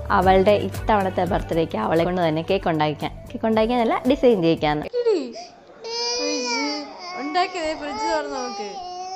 അവളുടെ ഇത്തവണത്തെ ബർത്ത്ഡേക്ക് അവളെ കൊണ്ട് തന്നെ കേക്ക് ഉണ്ടാക്കിക്കാൻ കേക്ക് ഉണ്ടാക്കിക്കാനല്ല ഡിസൈൻ ചെയ്യിക്കാന്ന് ഇടി. ഉയ്യ്. ഉണ്ടാക്കിയതേ ഫ്രിഡ്ജ് തുറന്ന് നോക്ക്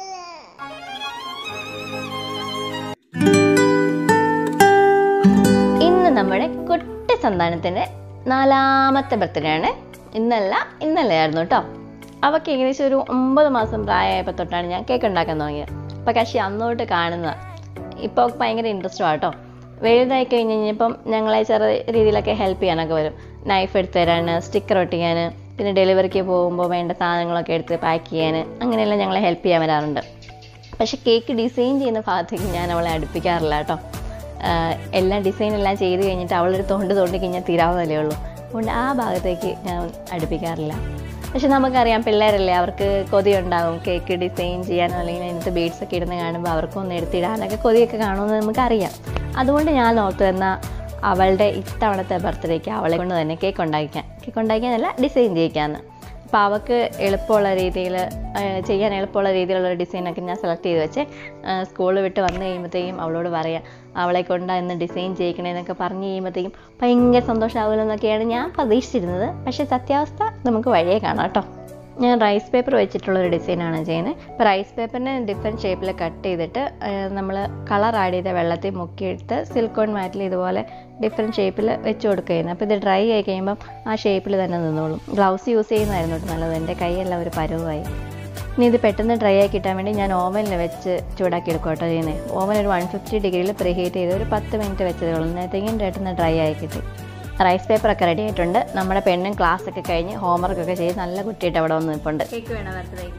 ഇന്ന് നമ്മുടെ കുട്ടി സന്താനത്തിൻ്റെ നാലാമത്തെ ബർത്ത്ഡേ ആണ് ഇന്നല്ല ഇന്നലെ ആയിരുന്നു കേട്ടോ അവൾക്ക് ഏകദേശം ഒരു ഒമ്പത് മാസം പ്രായമായപ്പോൾ തൊട്ടാണ് ഞാൻ കേക്ക് ഉണ്ടാക്കാൻ തുടങ്ങിയത് അപ്പോൾ കക്ഷി അന്നോട്ട് കാണുന്നത് ഇപ്പോൾ അവൾക്ക് ഭയങ്കര ഇൻട്രസ്റ്റും ആട്ടോ വലുതായി കഴിഞ്ഞ് കഴിഞ്ഞപ്പം ഞങ്ങളെ ചെറിയ രീതിയിലൊക്കെ ഹെൽപ്പ് ചെയ്യാനൊക്കെ വരും നൈഫ് എടുത്ത് തരാൻ സ്റ്റിക്കർ ഒട്ടിക്കാൻ പിന്നെ ഡെലിവറിക്ക് പോകുമ്പോൾ വേണ്ട സാധനങ്ങളൊക്കെ എടുത്ത് പാക്ക് ചെയ്യാൻ അങ്ങനെയെല്ലാം ഞങ്ങളെ ഹെൽപ്പ് ചെയ്യാൻ വരാറുണ്ട് പക്ഷെ കേക്ക് ഡിസൈൻ ചെയ്യുന്ന ഭാഗത്തേക്ക് ഞാൻ അവളെ അടുപ്പിക്കാറില്ല കേട്ടോ ആഹ് എല്ലാം ഡിസൈൻ എല്ലാം ചെയ്ത് കഴിഞ്ഞിട്ട് അവളൊരു തോണ്ട് തോണ്ടി കഴിഞ്ഞാൽ തീരാവുന്നതല്ലേ ഉള്ളൂ അതുകൊണ്ട് ആ ഭാഗത്തേക്ക് ഞാൻ അടുപ്പിക്കാറില്ല പക്ഷെ നമുക്കറിയാം പിള്ളേരല്ലേ അവർക്ക് കൊതിയുണ്ടാവും കേക്ക് ഡിസൈൻ ചെയ്യാനോ അല്ലെങ്കിൽ അതിനകത്ത് ബീഡ്സ് ഒക്കെ ഇടുന്ന കാണുമ്പോൾ അവർക്കൊന്ന് എടുത്തിടാനൊക്കെ കൊതിയൊക്കെ കാണുമെന്ന് നമുക്കറിയാം അതുകൊണ്ട് ഞാൻ ഓർത്തു എന്നാൽ അവളുടെ ഇത്തവണത്തെ ബർത്ത്ഡേക്ക് അവളെ കൊണ്ട് തന്നെ കേക്ക് ഉണ്ടാക്കിക്കാൻ കേക്ക് ഉണ്ടാക്കിക്കാനല്ല ഡിസൈൻ ചെയ്യിക്കാമെന്ന് അപ്പോൾ അവൾക്ക് എളുപ്പമുള്ള രീതിയിൽ ചെയ്യാൻ എളുപ്പമുള്ള രീതിയിലുള്ള ഡിസൈനൊക്കെ ഞാൻ സെലക്ട് ചെയ്ത് വെച്ച് സ്കൂൾ വിട്ട് വന്നു കഴിയുമ്പോഴത്തേക്കും അവളോട് പറയാം അവളെ കൊണ്ട് ഇന്ന് ഡിസൈൻ ചെയ്യിക്കണേന്നൊക്കെ പറഞ്ഞു കഴിയുമ്പോഴത്തേക്കും ഭയങ്കര സന്തോഷമാകുമെന്നൊക്കെയാണ് ഞാൻ പ്രതീക്ഷിച്ചിരുന്നത് പക്ഷേ സത്യാവസ്ഥ നമുക്ക് വഴിയേ കാണാം കേട്ടോ ഞാൻ റൈസ് പേപ്പർ വെച്ചിട്ടുള്ളൊരു ഡിസൈനാണ് ചെയ്യുന്നത് ഇപ്പോൾ റൈസ് പേപ്പറിനെ ഡിഫറെൻറ്റ് ഷേപ്പിൽ കട്ട് ചെയ്തിട്ട് നമ്മൾ കളർ ആഡ് ചെയ്ത വെള്ളത്തിൽ മുക്കിയെടുത്ത് സിലിക്കോൺ മാറ്റിൽ ഇതുപോലെ ഡിഫറെൻറ്റ് ഷേപ്പിൽ വെച്ച് കൊടുക്കുകയായിരുന്നു അപ്പോൾ ഇത് ഡ്രൈ ആയി കഴിയുമ്പം ആ ഷേപ്പിൽ തന്നെ നിന്നോളും ഗ്ലൗസ് യൂസ് ചെയ്യുന്നതായിരുന്നു കേട്ടോ നല്ലത് എൻ്റെ കൈയെല്ലാം ഒരു പരുവായി ഇനി ഇത് പെട്ടെന്ന് ഡ്രൈ ആക്കി കിട്ടാൻ വേണ്ടി ഞാൻ ഓവനിൽ വെച്ച് ചൂടാക്കി എടുക്കും കേട്ടോ ചെയ്യുന്നത് ഓവൻ ഒരു വൺ ഫിഫ്റ്റി ഡിഗ്രിയിൽ പ്രീഹീറ്റ് ചെയ്ത് ഒരു പത്ത് മിനിറ്റ് വെച്ചതേ ഉള്ളൂ അന്നേരത്തേക്കും പെട്ടെന്ന് ഡ്രൈ ആയി കിട്ടി റൈസ് പേപ്പറൊക്കെ റെഡി ആയിട്ടുണ്ട് നമ്മുടെ പെണ്ണും ക്ലാസ് ഒക്കെ കഴിഞ്ഞ് homework ഒക്കെ ചെയ്ത് നല്ല കുട്ടിയായിട്ട് അവിടെ വന്ന് നിൽപ്പുണ്ട് കേക്ക് വേണോ ബർത്ത്ഡേക്ക്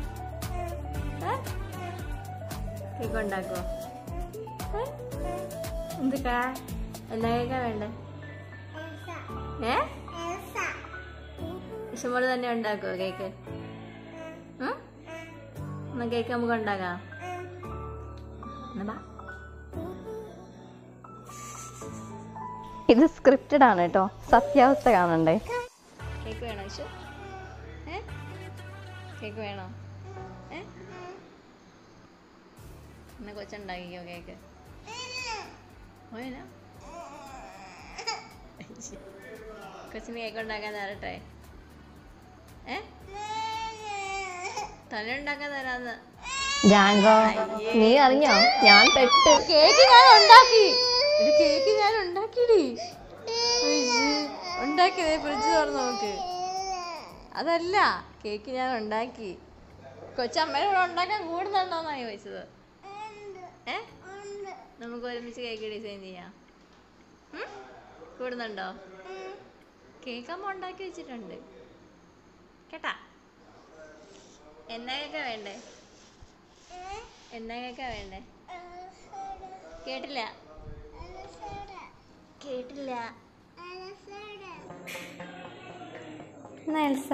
കേക്ക് ഉണ്ടാക്കുമോ എന്തൊക്കാ എന്നാ കേക്കാ വേണ്ടേ ഏ ഇഷ്ടംപോലെ തന്നെ ഉണ്ടാക്കുമോ കേക്ക് ഉം? എന്നാ കേക്ക് നമുക്ക് ഉണ്ടാക്കാം എന്നാ ബാ ഇത് സ്ക്രിപ്റ്റഡ് ആണ് കേട്ടോ സത്യാവസ്ഥ കാണണ്ടേ കേക്ക് വേണോ ഇഷു ഏ കേക്ക് വേണോ ഏ എന്നാ കൊച്ചുണ്ടാക്കിക്കോ കേക്ക് പോയനാ കൊച്ചിന് കേക്ക് ഉണ്ടാക്കാൻ തരട്ടെ ഏ തന്നെ ഉണ്ടാക്കാൻ തരാന്ന് ജാങ്കോ നീ അറിഞ്ഞോ ഞാൻ പെട്ട് കേക്ക് ഞാൻ ഉണ്ടാക്കി ഇത് കേക്ക് ഞാൻ ഉണ്ടാക്കിടി ഉയ്യ്. ഉണ്ടാക്കിയതേ ഫ്രിഡ്ജ് തുറന്ന് നോക്ക് അതല്ല കേക്ക് ഞാൻ ഉണ്ടാക്കി കൊച്ചമ്മയോട് ഉണ്ടാക്കാൻ കൂടുന്നുണ്ടോന്നാ ചോദിച്ചത് ഏ നമുക്ക് ഒരുമിച്ച് കേക്ക് ഡിസൈൻ ചെയ്യാം ഉം? കൂടുന്നുണ്ടോ കേക്ക് അമ്മ ഉണ്ടാക്കി വെച്ചിട്ടുണ്ട് കേട്ടാ എന്നാ കേക്കാ വേണ്ടേ എന്നാ കേക്കാ വേണ്ടേ കേട്ടില്ല കേട്ടില്ല എന്നാ എൽസ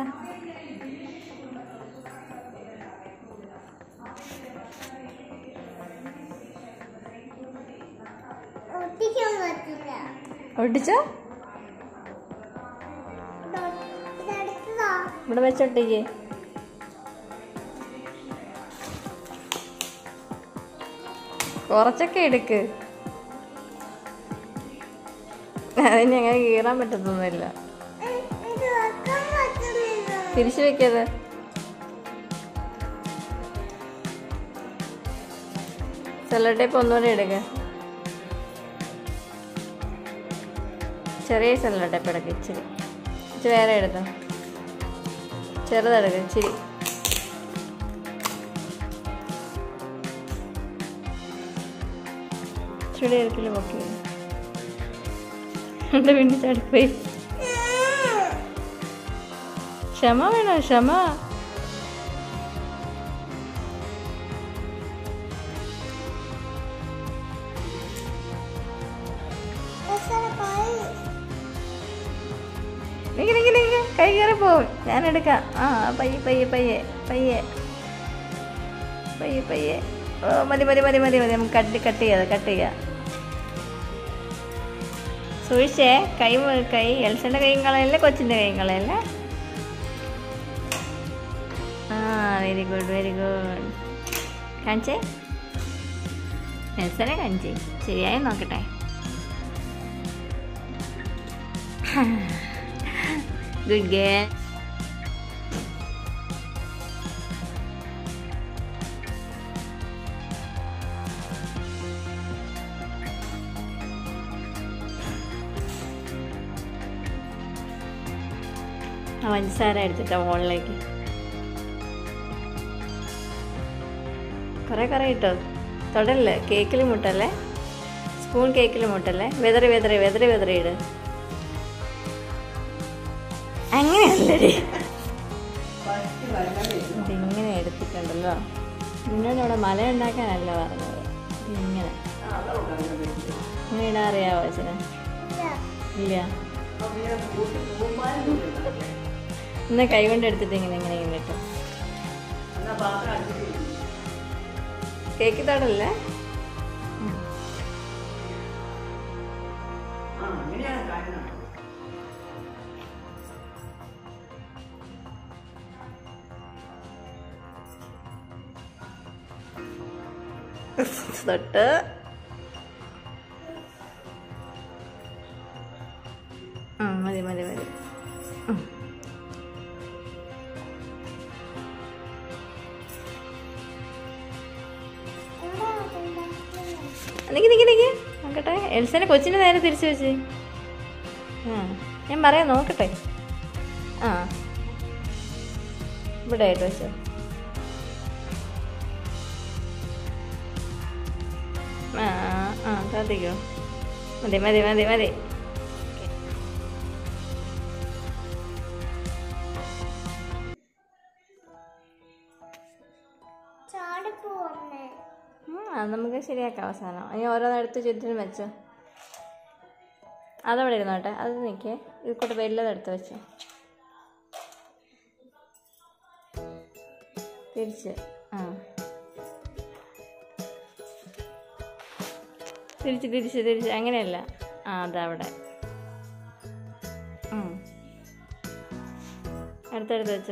ഒട്ടിക്കാൻ പറ്റില്ല ഒട്ടിച്ചോ ഇതെടുത്തതാ ഇവിടെ വെച്ചൊട്ടിക്ക് കുറച്ചൊക്കെ എടുക്ക് അതിന് അങ്ങനെ കീറാൻ പറ്റത്തൊന്നുമില്ല ഇത് വെക്കാൻ പറ്റുന്നില്ല തിരിച്ചു വെക്കത് സെല്ലോ ടേപ്പ് ഒന്നുകൂടെ എടുക്ക ചെറിയ സെല്ലോ ടേപ്പ് എടുക്ക ഇച്ചിരി ഇച്ചിരി വേറെ എടുത്തോ ചെറുതെടുക്ക ഇച്ചിരി ഇച്ചിരി എടുക്കില്ല പൊക്കി എൻ്റെ പിന്നെ ചടിപ്പോയി ക്ഷമ വേണോ ക്ഷമ നിക്ക് നിക്ക് നിക്ക് കൈ കയറി പോവും ഞാൻ എടുക്കാം ആ പയ്യെ പയ്യെ പയ്യെ പയ്യെ പയ്യെ പയ്യെ ഓ മതി മതി മതി മതി മതി നമുക്ക് കട്ട് കട്ട് ചെയ്യാതെ കട്ട് ചെയ്യാം സൂക്ഷിച്ചേ കൈ മു- കൈ എൽസന്റെ കൈയും കളയല്ലേ കൊച്ചിന്റെ കൈയും കളയല്ലേ ആ വെരി ഗുഡ് വെരി ഗുഡ് കാണിച്ചേ എൽസനെ കാണിച്ചേ ശരിയായി നോക്കട്ടെ ഗുഡ് ഗേ ആ പഞ്ചസാര എടുത്തിട്ടാ മുകളിലേക്ക് കുറേ കുറേ ഇട്ടോ തൊടല്ലേ കേക്കിൽ മുട്ടല്ലേ സ്പൂൺ കേക്കിൽ മുട്ടല്ലേ വെതറി വെതറി വെതറി വെതറി ഇട് അങ്ങനെയല്ലേ ഇതിങ്ങനെ എടുത്തിട്ടുണ്ടല്ലോ നിന്നോട് അവിടെ മല ഉണ്ടാക്കാനല്ല പറഞ്ഞത് ഇങ്ങനെ ഇങ്ങനെ ഇടാൻ അറിയാവോ അച്ഛന് ഇല്ല ഇന്ന് കൈ കൊണ്ട് എടുത്തിട്ട് ഇങ്ങനെ ഇങ്ങനെ ഇങ്ങനെ ഇട്ടു കേക്ക് തൊടല്ലേ തൊട്ട് ആ മതി മതി മതി ഉം. നിക്ക് നിക്ക് നിക്ക് നോക്കട്ടെ എൽസനെ കൊച്ചിന് നേരെ തിരിച്ചു വെച്ച് ആ ഞാൻ പറയാം നോക്കട്ടെ ആ ഇവിടെ ആയിട്ട് വെച്ചോ ആ ആ ശ്രദ്ധിക്കോ മതി മതി മതി മതി ചാടിപ്പോ വന്നേ ഉം, അത് നമുക്ക് ശരിയാക്കാം അവസാനം ഇനി ഓരോന്നെടുത്ത് ചുറ്റിനും വെച്ചോ അതവിടെ ഇരുന്നോട്ടെ അത് നിൽക്കേ ഇത് കൂടെ വലുതെടുത്ത് വെച്ച് തിരിച്ച് ആ തിരിച്ച് തിരിച്ച് തിരിച്ച് അങ്ങനെയല്ല ആ അതവിടെ ഉം. അടുത്തടുത്ത് വെച്ചോ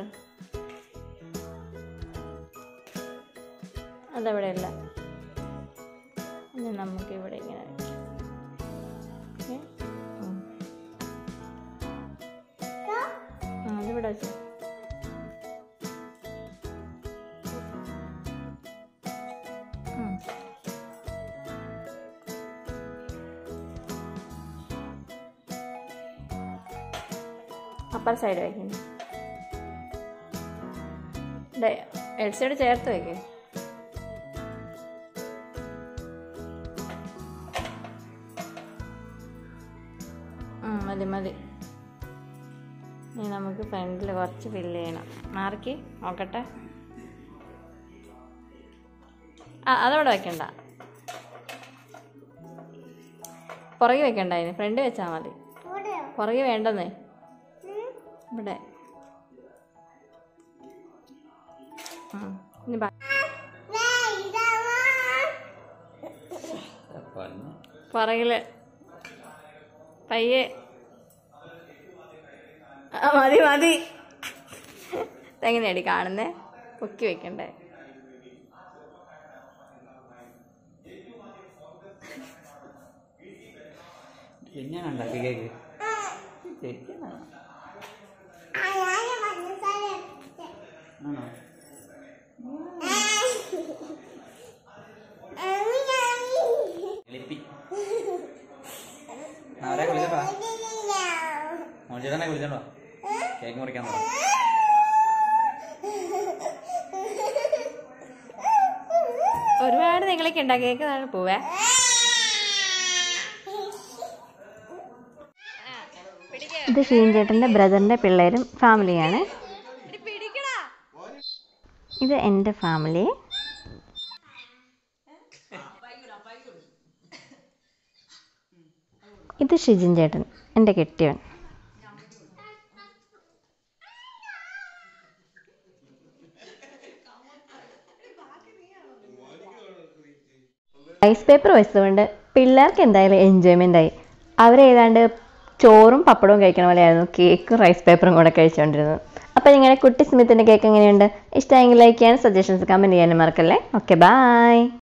അതവിടെ അല്ല ഇനി നമുക്ക് ഇവിടെ ഇങ്ങനെ വെക്കാം. ഓക്കേ? ഉം. ആ അതിവിടെ വെച്ചു ഉം. അപ്പർ സൈഡ് വയ്ക്കുന്നു എൽസൈഡ് ചേർത്ത് വയ്ക്കേ ഉം, മതി മതി ഇനി നമുക്ക് ഫ്രണ്ടിൽ കുറച്ച് ഫില്ല് ചെയ്യണം മാർക്ക് നോക്കട്ടെ ആ അതവിടെ വെക്കണ്ട പുറകെ വെക്കണ്ട അതിന് ഫ്രണ്ട് വെച്ചാൽ മതി ഇവിടെയോ പുറകെ വേണ്ടെന്നേ ഉം. ഇവിടെ ആ ഇനി ബാ വേ, ഇതാ വാ. പുറകില് പയ്യെ ആ മതി മതി എങ്ങനെയാടി കാണുന്നേ പൊക്കി വെക്കണ്ടേ എങ്ങനെയാണ് ഉണ്ടാക്കി കേക്ക് ശരിക്കും ആ, ഞാന് പഞ്ചസാര ഇട്ടേ. ആണോ എലിപ്പി ആരെ വിളിച്ചോടാ മോചേതനെ വിളിച്ചോണ്ടോ കേക്ക് മുറിക്കാൻ തുടങ്ങി ഒരുപാട് നിങ്ങളൊക്കെ ഉണ്ടാക്കി കേക്ക് താഴെ പോവേ ഇത് ഷീൻ ചേട്ടൻ്റെ ബ്രദറിൻ്റെ പിള്ളേരും ഫാമിലിയാണ് ഇത് എൻ്റെ ഫാമിലി ഇത് ഷിജിൻ ചേട്ടൻ എൻ്റെ കെട്ടിയവൻ റൈസ് പേപ്പർ വെച്ചതുകൊണ്ട് പിള്ളേർക്ക് എന്തായാലും എൻജോയ്മെൻ്റ് ആയി അവരേതാണ്ട് ചോറും പപ്പടവും കഴിക്കണ പോലെയായിരുന്നു കേക്കും റൈസ് പേപ്പറും കൂടെ കഴിച്ചുകൊണ്ടിരുന്നത് അപ്പോൾ നിങ്ങളുടെ കുട്ടി സ്മിത്തിൻ്റെ കേക്ക് എങ്ങനെയുണ്ട് ഇഷ്ടമെങ്കിൽ ലൈക്ക് ചെയ്യാനും സജഷൻസ് കമൻറ്റ് ചെയ്യാനും മറക്കല്ലേ ഓക്കെ ബായ്